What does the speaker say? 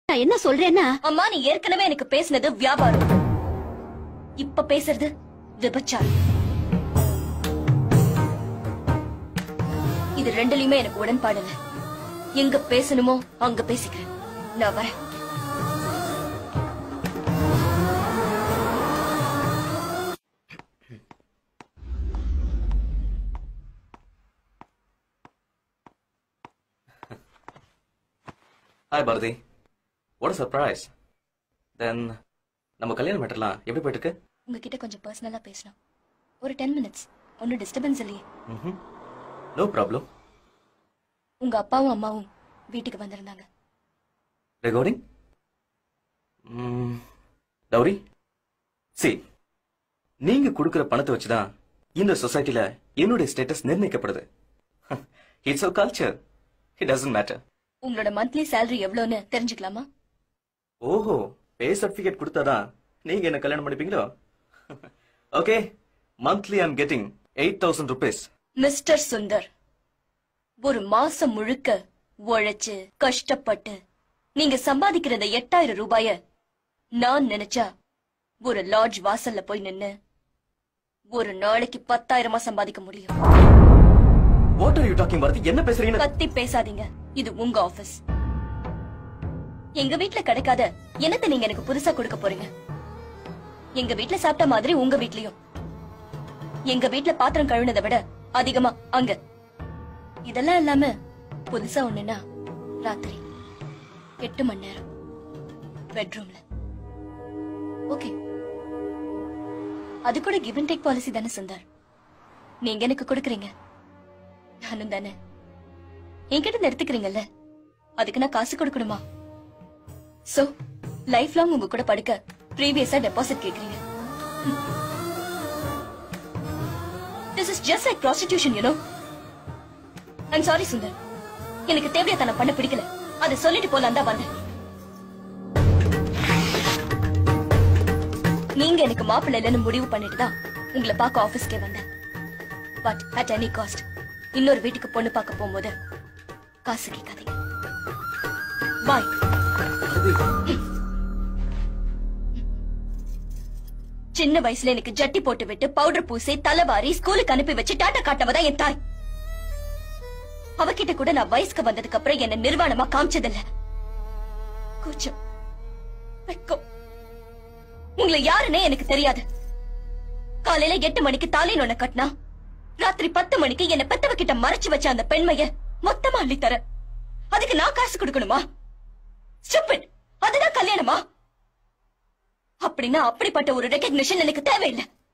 நான் என்ன சொல்றேன்னா அம்மா நீ ஏற்கனவே எனக்கு பேசினது வியாபாரம் இப்ப பேசுறது விபச்சாரம் இது ரெண்டுலயுமே எனக்கு உடன்பாடு இல்ல எங்க பேசணுமோ அங்க பேசிக்கிறேன் நான் வரேன் hi Bharathi what surprise then நம்ம கல்யாண மேட்டர்லாம் எப்படி போயிட்டு இருக்கு உங்ககிட்ட கொஞ்சம் பர்சனலா பேசணும் ஒரு டென் மினிட்ஸ் ஒன்னும் டிஸ்டர்பன்ஸ் இல்லையே ம் நோ ப்ராப்ளம் உங்க அப்பாவும் அம்மாவும் வீட்டுக்கு வந்திருந்தாங்க ரெக்கார்டிங் டவுரி சி நீங்க கொடுக்கிற பணத்தை வச்சுதான் இந்த சொசைட்டில என்னுடைய ஸ்டேட்டஸ் நிர்ணயிக்கப்படுது it's a culture it doesn't matter உங்களோட மந்த்லி salary எவ்வளவுன்னு தெரிஞ்சுக்கலாமா ஓஹோ பே சர்டிபிகேட் கொடுத்தாதான் நீங்க என்ன கல்யாணம் பண்ணிப்பீங்களோ okay monthly I'm getting eight thousand rupees mister Sundar ஒரு மாசம் முழுக்க உழைச்சு கஷ்டப்பட்டு நீங்க சம்பாதிக்கிற இந்த எட்டாயிரம் ரூபாய நான் நினைச்சா ஒரு லாட்ஜ் வாசல்ல போய் நின்னு ஒரு நாளைக்கு பத்தாயிரமா சம்பாதிக்க முடியும் what are you talking Bharathi என்ன பேசுறீங்க கத்தி பேசாதீங்க இது உங்க ஆபீஸ் எங்க வீட்ல கிடைக்காத என்னத்த நீங்க எனக்கு புதுசா கொடுக்க போறீங்க எங்க வீட்ல சாப்பிட்ட மாதிரி உங்க வீட்லயும் எங்க வீட்ல பாத்திரம் கழுவுனதை விட அதிகமா அங்க இதெல்லாம் இல்லாம புதுசா ஒண்ணுன்னா ராத்திரி எட்டு மணி நேரம் பெட்ரூம்ல ஓகே அது கூட கிவ் அண்ட் டேக் பாலிசி தானே சுந்தர் நீங்க எனக்கு கொடுக்குறீங்க நானும் தானே என்கிட்ட இருந்து எடுத்துக்கிறீங்கல்ல அதுக்கு நான் காசு கொடுக்கணுமா சோ லைஃப் லாங் உங்க கூட படுக்க ப்ரீவியஸா டெபாசிட் கேக்குறீங்க this is just like prostitution you know I'm sorry Sundar எனக்கு தேவையா தன பண்ண பிடிக்கல அதை சொல்லிட்டு போலாம் தான் வந்தேன் நீங்க எனக்கு மாப்பிள்ளை இல்லைன்னு முடிவு பண்ணிட்டு தான் உங்களை பார்க்க ஆபீஸ்க்கே வந்தேன் பட் அட் எனி காஸ்ட் இன்னொரு வீட்டுக்கு பொண்ணு பார்க்க போகும்போது காசு கேட்காதீங்க பாய் சின்ன வயசுல எனக்கு ஜட்டி போட்டு விட்டு பவுடர் பூசி தலைவாரி ஸ்கூலுக்கு அனுப்பி வச்சு டாட்டா காட்டவதான் என் தாய் அவகிட்ட கூட நான் வயசுக்கு வந்ததுக்கு அப்புறம் என்ன நிர்வாணமா காமிச்சதில்ல கூச்சம் வெக்கம் உங்களை யாருன்னே எனக்கு தெரியாது காலையில எட்டு மணிக்கு தாலின் ஒண்ணு கட்டினா ராத்திரி பத்து மணிக்கு என்ன பெத்தவ கிட்ட மறைச்சு வச்ச அந்த பெண்மைய மொத்தமா அள்ளி தர அதுக்கு நான் காசு கொடுக்கணுமா Stupid. அதுதான் கல்யாணமா அப்படின்னா அப்படிப்பட்ட ஒரு ரெகக்னிஷன் எனக்கு தேவையில்லை